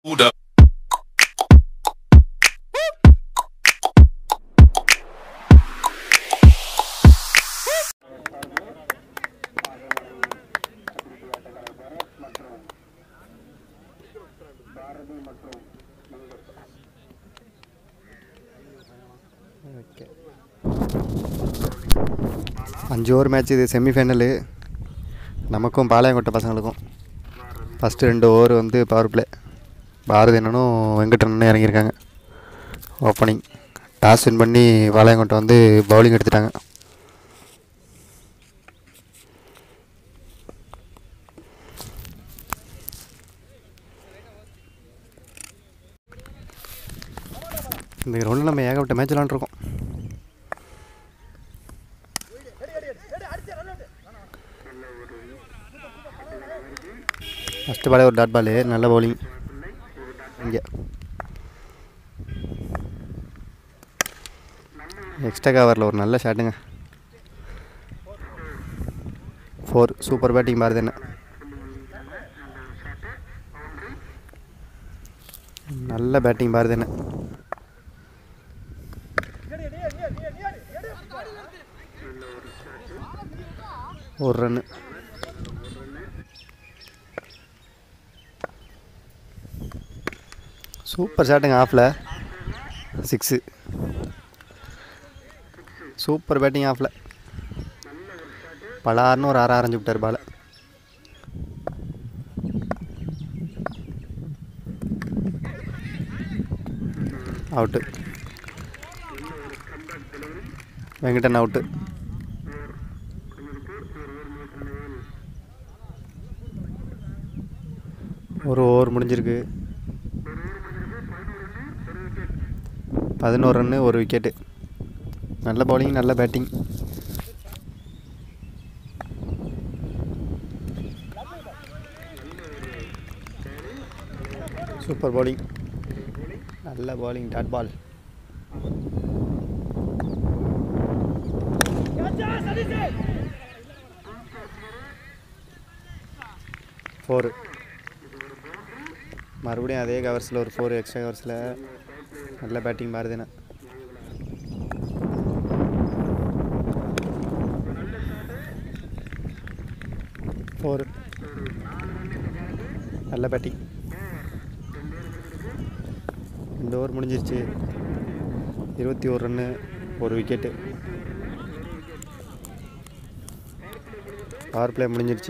Hold up. Okay அஞ்சு over match இது semifinal நமக்கும் பாளையங்கோட்டை பசங்களுக்கும் ஃபஸ்ட்டு ரெண்டு ஓவர் வந்து பவர் பிளே பாரதி அண்ணனும் வெங்கடண்ணனும் இறங்கியிருக்காங்க ஓப்பனிங் டாஸ் வின் பண்ணி பாளையங்கோட்டை வந்து பவுலிங் எடுத்துட்டாங்க இந்த கிரௌண்டில் நம்ம ஏகப்பட்ட மேட்ச் விளாண்டுருக்கோம் ஃபஸ்ட்டு பாலே ஒரு டாட் பாலு நல்ல பவுலிங் இங்கே எக்ஸ்ட்ரா கவரில் ஒரு நல்ல ஷாட்டுங்க ஃபோர் சூப்பர் பேட்டிங் பாருது என்ன நல்ல பேட்டிங் பாருது என்ன ஒரு ரன்னு சூப்பர் ஷாட்டுங்க ஆஃபில் சிக்ஸு சூப்பர் பேட்டிங் ஆஃபில் பலார்னு ஒரு அரை அரைஞ்சு விட்டார் பாலை அவுட்டு வெங்கடன் அவுட்டு ஒரு ஓவர் முடிஞ்சிருக்கு பதினோரு ரன்னு ஒரு விக்கெட்டு நல்ல பவுலிங் நல்ல பேட்டிங் சூப்பர் பவுலிங் நல்ல பவுலிங் டாட் பால் ஃபோரு மறுபடியும் அதே கவர்ஸில் ஒரு ஃபோர் எக்ஸ்ட்ரா கவர்ஸில் நல்ல பேட்டிங் பாரதினா ஃபோர் நல்ல பேட்டிங் ரெண்டு ஓவர் முடிஞ்சிருச்சு இருபத்தி ஒரு ரன்னு ஒரு விக்கெட்டு பவர் பிளே முடிஞ்சிருச்சு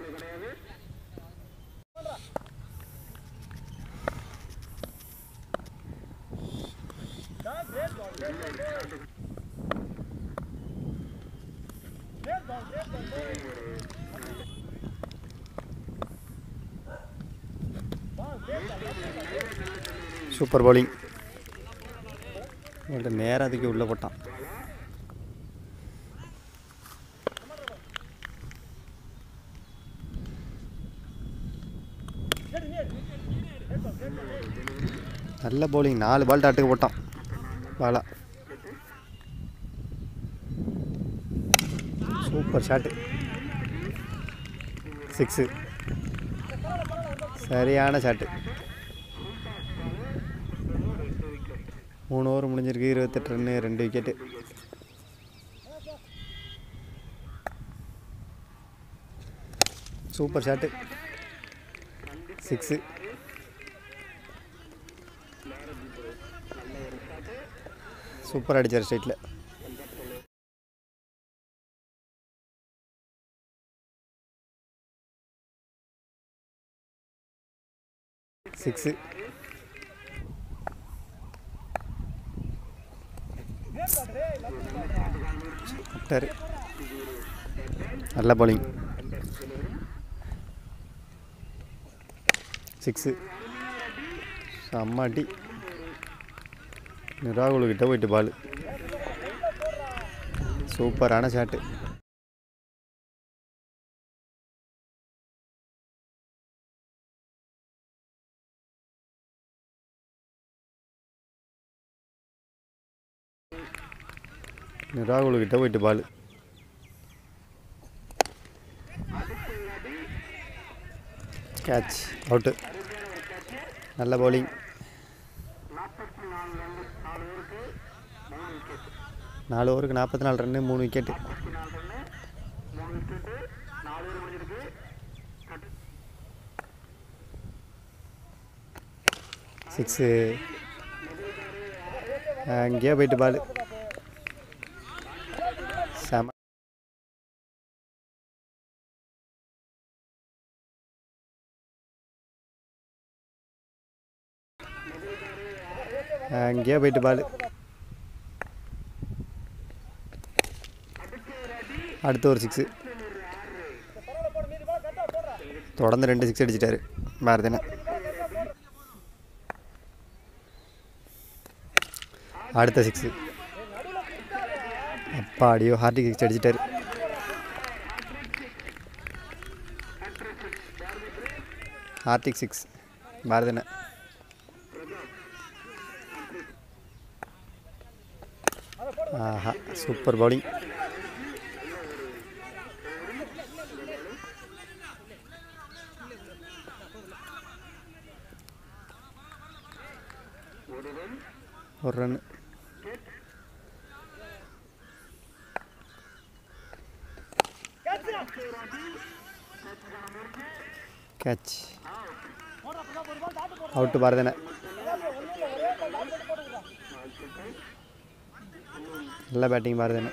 சூப்பர் பவுலிங் இவன்ட்ட நேரா அதுக்கு உள்ளே போட்டான் நல்ல பவுலிங் நாலு பால் டாட்டுக்கு போட்டான் பாலா சூப்பர் ஷாட்டு சிக்ஸு சரியான ஷாட்டு மூணு ஓவர் முடிஞ்சிருக்கு இருபத்தெட்டு ரன்னு ரெண்டு wicket super shot six super அடிச்சார் ஸ்ட்ரைட்டில் சிக்ஸு விட்டார் நல்ல bowling சிக்ஸு செம்ம அடி நிராகுலுக்கிட்ட போயிட்டு பால் சூப்பரான ஷாட்டு நிராகுலுக்கிட்ட போயிட்டு பால் கேட்ச் அவுட்டு நல்ல பவுலிங் நாலு ஓவருக்கு நாற்பத்தி நாலு ரன்னு மூணு விக்கெட்டு சிக்ஸு அங்கேயே போயிட்டு பால் செம அங்கேயே போயிட்டு பால் அடுத்து ஒரு சிக்ஸு தொடர்ந்து ரெண்டு சிக்ஸ் அடிச்சிட்டாரு பாரதினா அடுத்த சிக்ஸு அப்பாடியோ ஹார்டிக் சிக்ஸ் அடிச்சிட்டாரு ஹார்டிக் சிக்ஸ் பாரதினா ஆஹா சூப்பர் பவுலிங் ஒரு ரன் கேட்ச் அவுட்டு பாரதன நல்ல பேட்டிங் பாரதன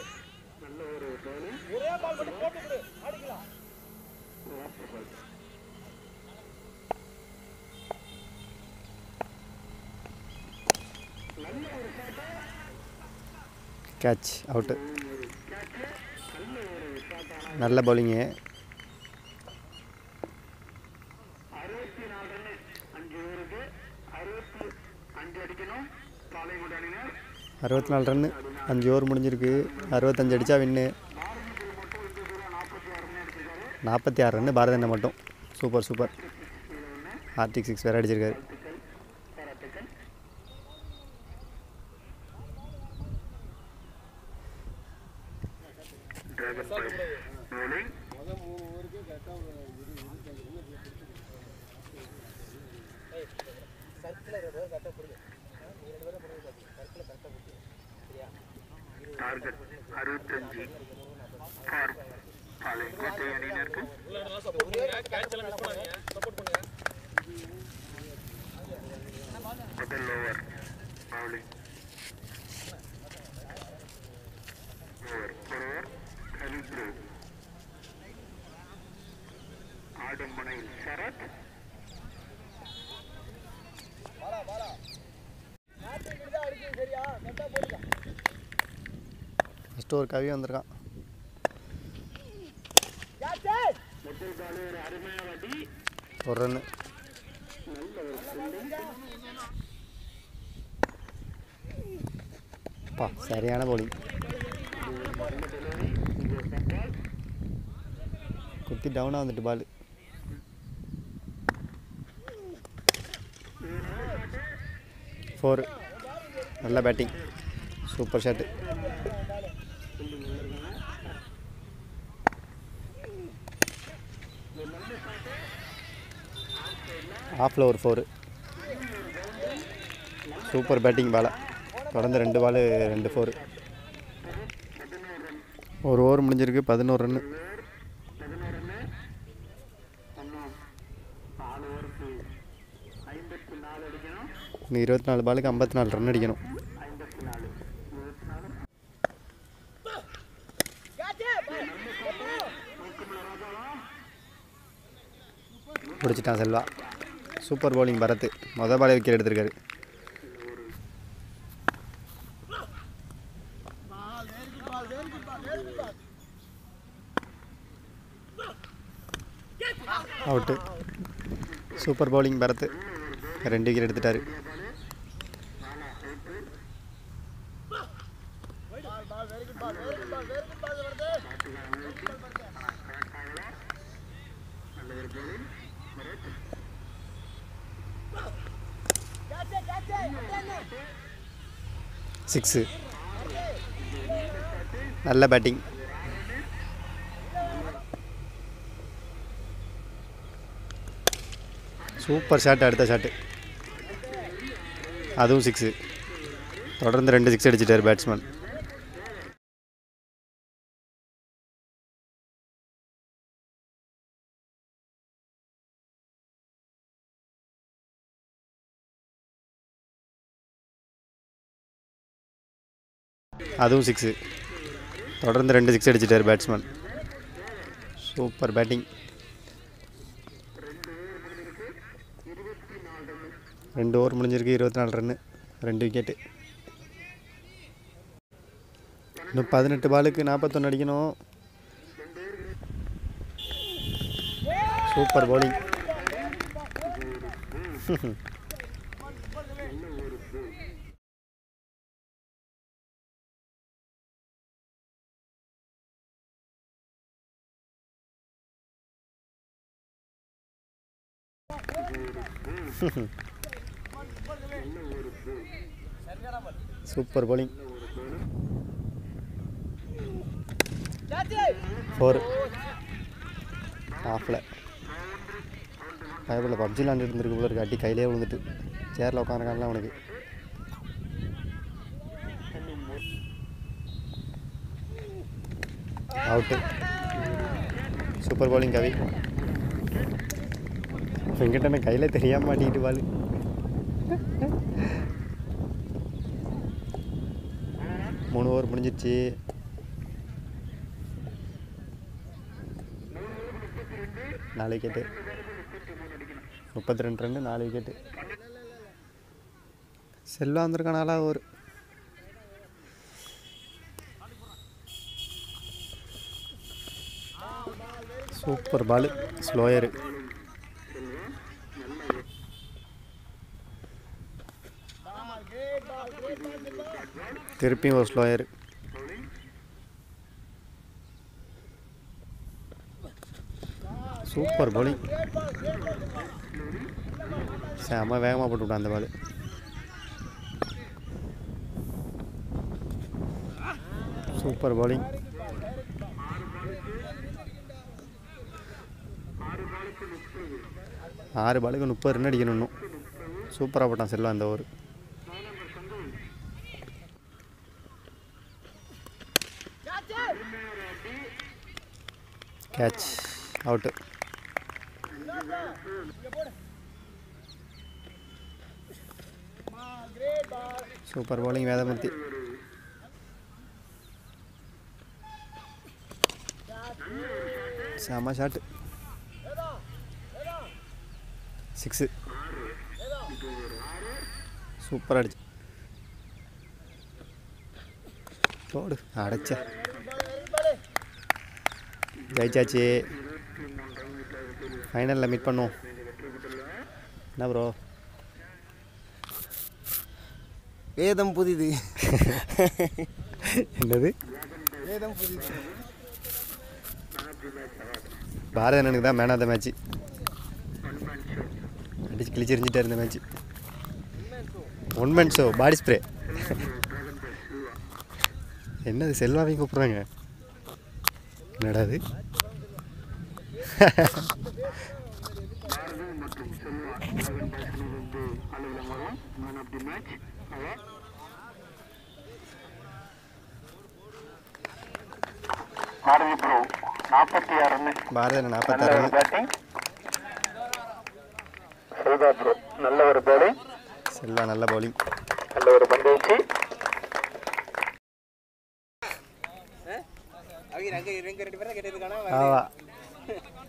கேட்ச் அவுட்டு நல்ல பவுலிங்கு அறுபத்தி நாலு ரன்னு அஞ்சு ஓவர் முடிஞ்சிருக்கு அறுபத்தஞ்சு அடித்தா வின்னு நாற்பத்தி ஆறு ரன்னு பாரதண்ண மட்டும் சூப்பர் சூப்பர் ஹார்டிக் சிக்ஸ் வேறு அடிச்சிருக்காரு டார்கெட் அறுபத்தஞ்சு ஃபார் பாளையங்கோட்டை அணியினருக்கு முதல் ஓவர் பவுலிங் ஓவர் ஒருவர் கலிப்ரு ஆடும் முனையில் சரத் ஃபஸ்ட்டு ஒரு கவி வந்திருக்கான் முதல் பால் ஒரு அருமையான அடி ஒரு ரன்னு பா சரியான பவுலிங் குத்தி டவுனாக வந்துட்டு பால் ஃபோர் நல்ல பேட்டிங் சூப்பர் ஷாட்டு ஆஃபில் ஒரு ஃபோரு சூப்பர் பேட்டிங் பாலை தொடர்ந்து ரெண்டு பால் ரெண்டு ஃபோரு ஒரு ஓவர் முடிஞ்சிருக்கு பதினோரு ரன்னு இன்னும் நாலு ஓவருக்கு ஐம்பத்தி நாலு அடிக்கணும் இன்னும் இருபத்தி நாலு பாலுக்கு ஐம்பத்தி நாலு ரன் அடிக்கணும் ஐம்பத்தி நாலு இருபத்தி நாலு பிடிச்சிட்டான் செல்வா சூப்பர் பவுலிங் பரத் மொதல் பாலே விக்கெட் எடுத்திருக்காரு அவுட்டு சூப்பர் பவுலிங் பரத் ரெண்டு விக்கெட் எடுத்துட்டாரு சிக்ஸு நல்ல பேட்டிங் சூப்பர் ஷாட் அடுத்த ஷாட்டு அதுவும் சிக்ஸு தொடர்ந்து ரெண்டு சிக்ஸ் அடிச்சிட்டார் பேட்ஸ்மேன் அதுவும் சிக்ஸு தொடர்ந்து ரெண்டு சிக்ஸ் அடிச்சிட்டார் பேட்ஸ்மேன் சூப்பர் பேட்டிங் ரெண்டு ஓவர் முடிஞ்சிருக்கு இருபத்தி நாலு ரன்னு ரெண்டு விக்கெட்டு இன்னும் பதினெட்டு பாலுக்கு நாற்பத்தொன்று அடிக்கணும் super bowling super bowling four ஆஃபில் பயப்பில் பப்ஜி விளாண்டுட்டு இருந்திருக்கு போல இருக்கு அடி கையிலே விழுந்துட்டு சேரில் உட்காந்துருக்கான்ல அவனுக்கு அவுட்டு சூப்பர் bowling கவி வெங்கடனை கையில் தெரியாம மாட்டிக்கிட்டு பாலு மூணு ஓவர் முடிஞ்சிருச்சு நாலு விக்கெட்டு முப்பத்தி ரெண்டு ரன்னு நாலு விக்கெட்டு செல்வா வந்திருக்கானாலா ஒரு சூப்பர் பால் ஸ்லோயரு திருப்பியும் ஒரு ஸ்லோயர் சூப்பர் bowling செம வேகமாக போட்டு விட்டான் அந்த பால் சூப்பர் bowling ஆறு பாலுக்கு முப்பது ரன் அடிக்கணும் இன்னும் சூப்பராக போட்டான் செல்வா அந்த over catch out super bowling Vedamurthy செம ஷாட்டு சிக்ஸு சூப்பராக அடிச்சு போடு அடைச்ச ஜெயிச்சாச்சு ஃபைனலில் மீட் பண்ணுவோம் என்ன ப்ரோ வேதம் புதிது என்னது வேதம் புதிது பாரத அண்ணனுக்கு தான் மேன் ஆஃப் த மேட்ச்சு அடிச்சு கிழிச்சிருந்துட்டார் இந்த match one man show body spray என்னது செல்வாவையும் கூப்பிட்றாங்க என்னடா அது பாரதி மற்றும் செல்வா டிராகன் பேசனிலிருந்து அலுவலகம் மேன் ஆஃப் தி மேட்ச் அவர் பாரதி ப்ரோ நாற்பத்தி ஆறு ரன்னு பாரத அண்ணன் நல்ல நாற்பத்தாறு ஒரு பேட்டிங் செல்வா ப்ரோ நல்ல ஒரு bowling செல்வா நல்ல பவுலிங் நல்ல ஒரு பந்தேச்சு அவங்க அங்கே ரெண்டு ரெண்டு பேரும் கேட்டதுக்கான ஆவா